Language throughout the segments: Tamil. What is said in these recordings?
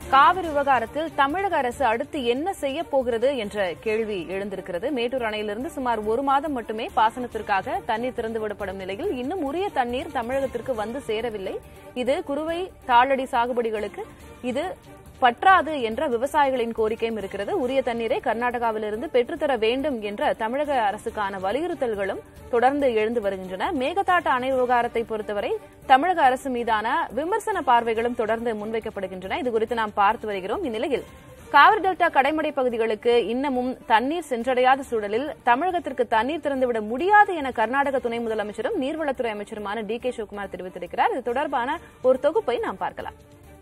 காவிரி விவகாரத்தில் தமிழக அரசு அடுத்து என்ன செய்ய போகிறது என்ற கேள்வி எழுந்திருக்கிறது மேட்டூர் அணையிலிருந்து சுமார் ஒரு மாதம் மட்டுமே பாசனத்திற்காக தண்ணீர் திறந்துவிடப்படும் நிலையில் இன்னும் உரிய தண்ணீர் தமிழகத்திற்கு வந்து சேரவில்லை இது குறுவை தாளடி சாகுபடிகளுக்கு இது பற்றாது என்ற விவசாயிகளின் கோரிக்கையும் இருக்கிறது உரிய தண்ணீரை கர்நாடகாவிலிருந்து பெற்றுத்தர வேண்டும் என்ற தமிழக அரசுக்கான வலியுறுத்தல்களும் தொடர்ந்து எழுந்து வருகின்றன மேகதாட்டு அணை விவகாரத்தை பொறுத்தவரை தமிழக அரசு மீதான விமர்சன பார்வைகளும் தொடர்ந்து முன்வைக்கப்படுகின்றன இதுகுறித்து நாம் பார்த்து வருகிறோம் இந்நிலையில் காவிரி டெல்டா கடைமடை பகுதிகளுக்கு இன்னமும் தண்ணீர் சென்றடையாத சூழலில் தமிழகத்திற்கு தண்ணீர் திறந்துவிட முடியாது என கர்நாடக துணை முதலமைச்சரும் நீர்வளத்துறை அமைச்சருமான டி கே சிவகுமார் தெரிவித்திருக்கிறார் இது தொடர்பான ஒரு தொகுப்பை நாம் பார்க்கலாம்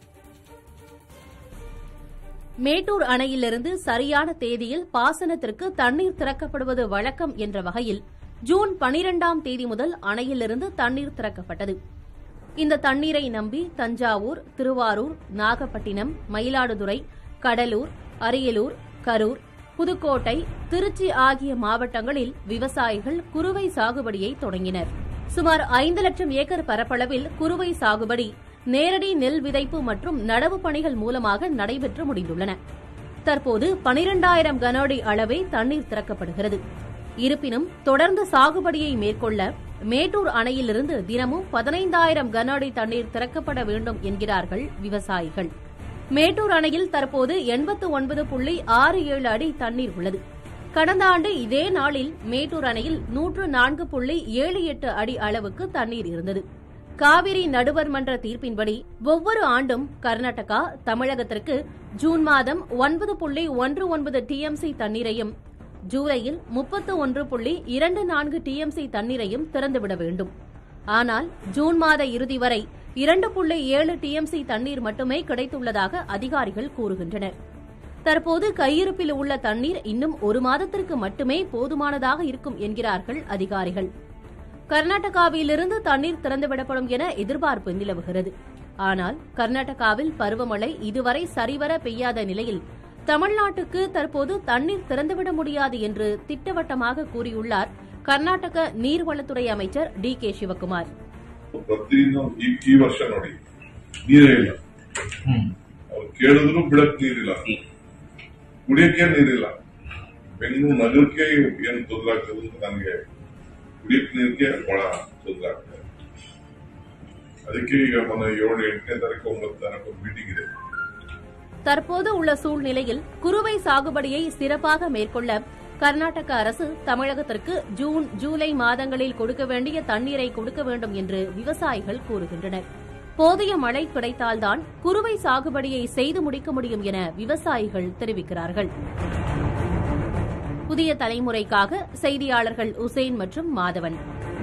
மேட்டூர் அணையிலிருந்து சரியான தேதியில் பாசனத்திற்கு தண்ணீர் திறக்கப்படுவது வழக்கம் என்ற வகையில் ஜூன் பனிரெண்டாம் தேதி முதல் அணையிலிருந்து தண்ணீர் திறக்கப்பட்டது இந்த தண்ணீரை நம்பி தஞ்சாவூர் திருவாரூர் நாகப்பட்டினம் மயிலாடுதுறை கடலூர் அரியலூர் கரூர் புதுக்கோட்டை திருச்சி ஆகிய மாவட்டங்களில் விவசாயிகள் குறுவை சாகுபடியை தொடங்கினர் சுமார் ஐந்து லட்சம் ஏக்கர் பரப்பளவில் குறுவை சாகுபடி நேரடி நெல் விதைப்பு மற்றும் நடவு பணிகள் மூலமாக நடைபெற்று முடிந்துள்ளன தற்போது பனிரெண்டாயிரம் கனஅடி அளவே தண்ணீர் திறக்கப்படுகிறது இருப்பினும் தொடர்ந்து சாகுபடியை மேற்கொள்ள மேட்டூர் அணையிலிருந்து தினமும் பதினைந்தாயிரம் கன அடி தண்ணீர் திறக்கப்பட வேண்டும் என்கிறார்கள் விவசாயிகள் மேட்டூர் அணையில் தற்போது எண்பத்து ஒன்பது புள்ளி ஆறு ஏழு அடி தண்ணீர் உள்ளது கடந்த ஆண்டு இதே நாளில் மேட்டூர் அணையில் நூற்று நான்கு புள்ளி ஏழு எட்டு அடி அளவுக்கு தண்ணீர் இருந்தது காவிரி நடுவர் மன்ற தீர்ப்பின்படி ஒவ்வொரு ஆண்டும் கர்நாடகா தமிழகத்திற்கு ஜூன் மாதம் ஒன்பது புள்ளி ஒன்று ஒன்பது டிஎம்சி தண்ணீரையும் ஜூலையில் முப்பத்து ஒன்று புள்ளி இரண்டு நான்கு டிஎம்சி தண்ணீரையும் திறந்துவிட வேண்டும் ஆனால் ஜூன் மாத இறுதி வரை இரண்டு புள்ளி ஏழு டிஎம்சி தண்ணீர் மட்டுமே கிடைத்துள்ளதாக அதிகாரிகள் கூறுகின்றனர் தற்போது கையிருப்பில் உள்ள தண்ணீர் இன்னும் ஒரு மாதத்திற்கு மட்டுமே போதுமானதாக இருக்கும் என்கிறார்கள் அதிகாரிகள் கர்நாடகாவிலிருந்து தண்ணீர் திறந்துவிடப்படும் என எதிர்பார்ப்பு நிலவுகிறது ஆனால் கர்நாடகாவில் பருவமழை இதுவரை சரிவர பெய்யாத நிலையில் தமிழ்நாட்டுக்கு தற்போது தண்ணீர் திறந்துவிட முடியாது என்று திட்டவட்டமாக கூறியுள்ளார் கர்நாடக நீர்வளத்துறை அமைச்சர் டி கே சிவகுமார் ಪ್ರತಿದಿನ ಈ ಈ ವರ್ಷ ನೋಡಿ ನೀರೇ ಇಲ್ಲ ಅವ್ರು ಕೇಳಿದ್ರು ಬಿಡಕ್ ನೀರಿಲ್ಲ ಕುಡಿಯಕ್ಕೆ ನೀರಿಲ್ಲ ಬೆಂಗಳೂರು ನಗರಕ್ಕೆ ಏನ್ ತೊಂದರೆ ಆಗ್ತದೆ ಅಂತ ನನಗೆ ಕುಡಿಯಕ್ ನೀರಿಗೆ ಬಹಳ ತೊಂದರೆ ಆಗ್ತದೆ ಅದಕ್ಕೆ ಈಗ ಮೊನ್ನೆ ಏಳು ಎಂಟನೇ ತಾರೀಕು ಒಂಬತ್ತು ತಾರೀಕು ಒಂದು ಮೀಟಿಂಗ್ ಇದೆ தற்போது உள்ள சூழ்நிலையில் குறுவை சாகுபடியை சிறப்பாக மேற்கொள்ள கர்நாடக அரசு தமிழகத்திற்கு ஜூன் ஜூலை மாதங்களில் கொடுக்க வேண்டிய தண்ணீரை கொடுக்க வேண்டும் என்று விவசாயிகள் கூறுகின்றனர் போதிய மழை கிடைத்தால்தான் குறுவை சாகுபடியை செய்து முடிக்க முடியும் என விவசாயிகள் தெரிவிக்கிறார்கள் புதிய தலைமுறைக்காக செய்தியாளர்கள் உசேன் மற்றும் மாதவன்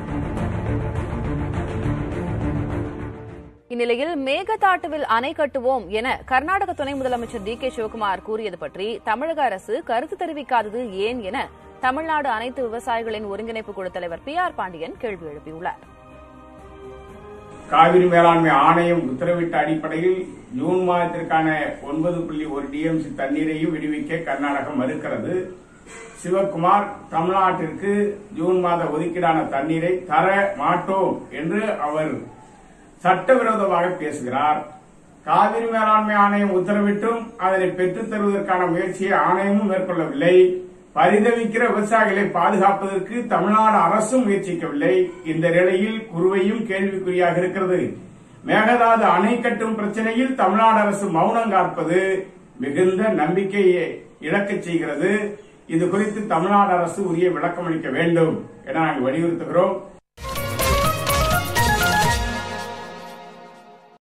இந்நிலையில் மேகதாட்டுவில் அணை கட்டுவோம் என கர்நாடக துணை முதலமைச்சர் டி கே சிவகுமார் கூறியது பற்றி தமிழக அரசு கருத்து தெரிவிக்காதது ஏன் என தமிழ்நாடு அனைத்து விவசாயிகளின் ஒருங்கிணைப்பு குழு தலைவர் பி ஆர் பாண்டியன் கேள்வி எழுப்பியுள்ளார் காவிரி மேலாண்மை ஆணையம் உத்தரவிட்ட அடிப்படையில் ஜூன் மாதத்திற்கான ஒன்பது புள்ளி ஒரு டிஎம்சி தண்ணீரையும் விடுவிக்க கர்நாடகம் மறுக்கிறது சிவக்குமார் தமிழ்நாட்டிற்கு ஜூன் மாத ஒதுக்கீடான தண்ணீரை தர மாட்டோம் என்று அவர் சட்டவிரோதமாக பேசுகிறார் காவிரி மேலாண்மை ஆணையம் உத்தரவிட்டும் அதனை பெற்றுத் தருவதற்கான முயற்சியை ஆணையமும் மேற்கொள்ளவில்லை பரிதவிக்கிற விவசாயிகளை பாதுகாப்பதற்கு தமிழ்நாடு அரசும் முயற்சிக்கவில்லை இந்த நிலையில் குறுவையும் கேள்விக்குறியாக இருக்கிறது மேகதாது அணை கட்டும் பிரச்சனையில் தமிழ்நாடு அரசு மௌனம் காப்பது மிகுந்த நம்பிக்கையை இழக்கச் செய்கிறது இது குறித்து தமிழ்நாடு அரசு உரிய விளக்கம் அளிக்க வேண்டும் என நாங்கள் வலியுறுத்துகிறோம்